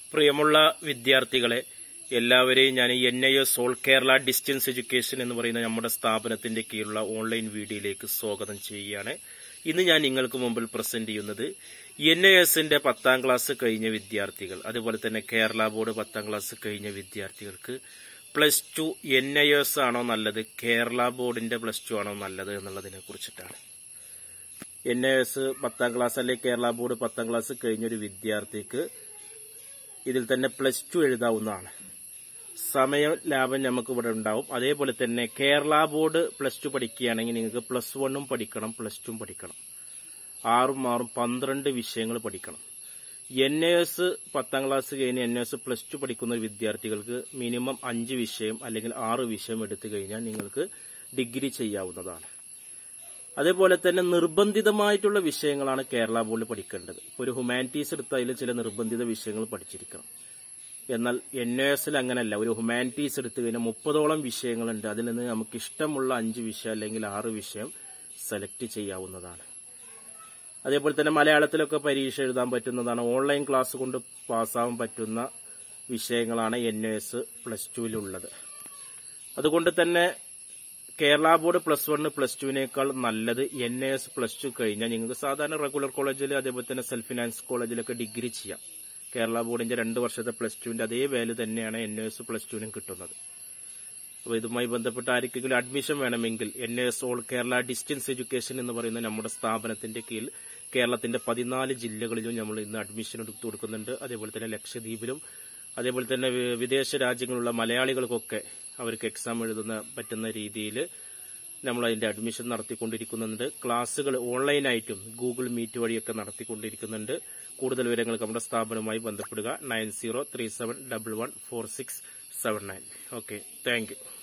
പ്രിയമുള്ള വിദ്യാർത്ഥികളെ എല്ലാവരെയും ഞാൻ N I S all Kerala distance education എന്ന് പറയുന്ന നമ്മുടെ സ്ഥാപനത്തിന്റെ കീഴിലുള്ള ഓൺലൈൻ വീഡിയോയിലേക്ക് സ്വാഗതം ചെയ്യുകയാണ് ഇന്ന് ഞാൻ നിങ്ങൾക്ക് മുമ്പിൽ പ്രസന്റ് ചെയ്യുന്നത് എൻ ഐ എസിന്റെ പത്താം ക്ലാസ് കഴിഞ്ഞ വിദ്യാർത്ഥികൾ അതുപോലെ തന്നെ കേരള ബോർഡ് പത്താം ക്ലാസ് കഴിഞ്ഞ വിദ്യാർത്ഥികൾക്ക് plus two N I S ആണോ നല്ലത് കേരള ബോർഡിന്റെ പ്ലസ് ടു ആണോ നല്ലത് എന്നുള്ളതിനെ കുറിച്ചിട്ടാണ് എൻ ഐ എസ് പത്താം ക്ലാസ് അല്ലെങ്കിൽ കേരള ബോർഡ് പത്താം ക്ലാസ് കഴിഞ്ഞൊരു വിദ്യാർത്ഥിക്ക് ഇതിൽ തന്നെ പ്ലസ് ടു എഴുതാവുന്നതാണ് സമയ ലാഭം നമുക്ക് ഇവിടെ ഉണ്ടാവും അതേപോലെ തന്നെ കേരള ബോർഡ് പ്ലസ് ടു പഠിക്കുകയാണെങ്കിൽ നിങ്ങൾക്ക് പ്ലസ് വണ്ണും പഠിക്കണം പ്ലസ് ടും പഠിക്കണം ആറും ആറും പന്ത്രണ്ട് വിഷയങ്ങൾ പഠിക്കണം എൻ എ എസ് പത്താം ക്ലാസ് കഴിഞ്ഞ് എൻ എസ് പ്ലസ് ടു പഠിക്കുന്ന വിദ്യാർത്ഥികൾക്ക് മിനിമം അഞ്ച് വിഷയം അല്ലെങ്കിൽ ആറ് വിഷയം എടുത്തു കഴിഞ്ഞാൽ നിങ്ങൾക്ക് ഡിഗ്രി ചെയ്യാവുന്നതാണ് അതേപോലെ തന്നെ നിർബന്ധിതമായിട്ടുള്ള വിഷയങ്ങളാണ് കേരള ബോർഡിൽ പഠിക്കേണ്ടത് ഇപ്പോൾ ഒരു ഹ്യൂമാനിറ്റീസ് എടുത്താൽ അതിൽ ചില നിർബന്ധിത വിഷയങ്ങൾ പഠിച്ചിരിക്കണം എന്നാൽ എൻ എ എസിൽ അങ്ങനെയല്ല ഒരു ഹ്യൂമാനിറ്റീസ് എടുത്തു കഴിഞ്ഞാൽ മുപ്പതോളം വിഷയങ്ങളുണ്ട് അതിൽ നിന്ന് നമുക്ക് ഇഷ്ടമുള്ള അഞ്ച് വിഷയം അല്ലെങ്കിൽ ആറ് വിഷയം സെലക്ട് ചെയ്യാവുന്നതാണ് അതേപോലെ തന്നെ മലയാളത്തിലൊക്കെ പരീക്ഷ എഴുതാൻ പറ്റുന്നതാണ് ഓൺലൈൻ ക്ലാസ് കൊണ്ട് പാസ്സാവാൻ പറ്റുന്ന വിഷയങ്ങളാണ് എൻ എ എസ് പ്ലസ് ടുവിലുള്ളത് അതുകൊണ്ട് തന്നെ Kerala board plus one plus ടുവിനേക്കാൾ നല്ലത് N A S plus two കഴിഞ്ഞാൽ നിങ്ങൾക്ക് സാധാരണ റെഗുലർ കോളേജിൽ അതേപോലെ തന്നെ സെൽഫ് ഫിനാൻസ് കോളേജിലൊക്കെ ഡിഗ്രി ചെയ്യാം കേരള ബോർഡിന്റെ രണ്ട് വർഷത്തെ പ്ലസ് ടുവിന്റെ അതേ വാല്യൂ തന്നെയാണ് എൻ എസ് പ്ലസ് ടുവിനും കിട്ടുന്നത് അപ്പോൾ ഇതുമായി ബന്ധപ്പെട്ട് ആർക്കെങ്കിലും അഡ്മിഷൻ വേണമെങ്കിൽ N S all Kerala distance education എന്ന് പറയുന്ന നമ്മുടെ സ്ഥാപനത്തിന്റെ കീഴിൽ കേരളത്തിന്റെ പതിനാല് ജില്ലകളിലും നമ്മൾ ഇന്ന് അഡ്മിഷൻ എടുത്തു കൊടുക്കുന്നുണ്ട് അതേപോലെ തന്നെ ലക്ഷദ്വീപിലും അതേപോലെ തന്നെ വി- വിദേശ രാജ്യങ്ങളിലുള്ള മലയാളികൾക്കൊക്കെ അവർക്ക് എക്സാം എഴുതുന്ന പറ്റുന്ന രീതിയിൽ നമ്മൾ അതിന്റെ അഡ്മിഷൻ നടത്തിക്കൊണ്ടിരിക്കുന്നുണ്ട് ക്ലാസ്സുകൾ ഓൺലൈനായിട്ടും ഗൂഗിൾ മീറ്റ് വഴിയൊക്കെ നടത്തിക്കൊണ്ടിരിക്കുന്നുണ്ട് കൂടുതൽ വിവരങ്ങൾക്ക് നമ്മുടെ സ്ഥാപനവുമായി ബന്ധപ്പെടുക nine zero three seven double one four six seven nine okay thank U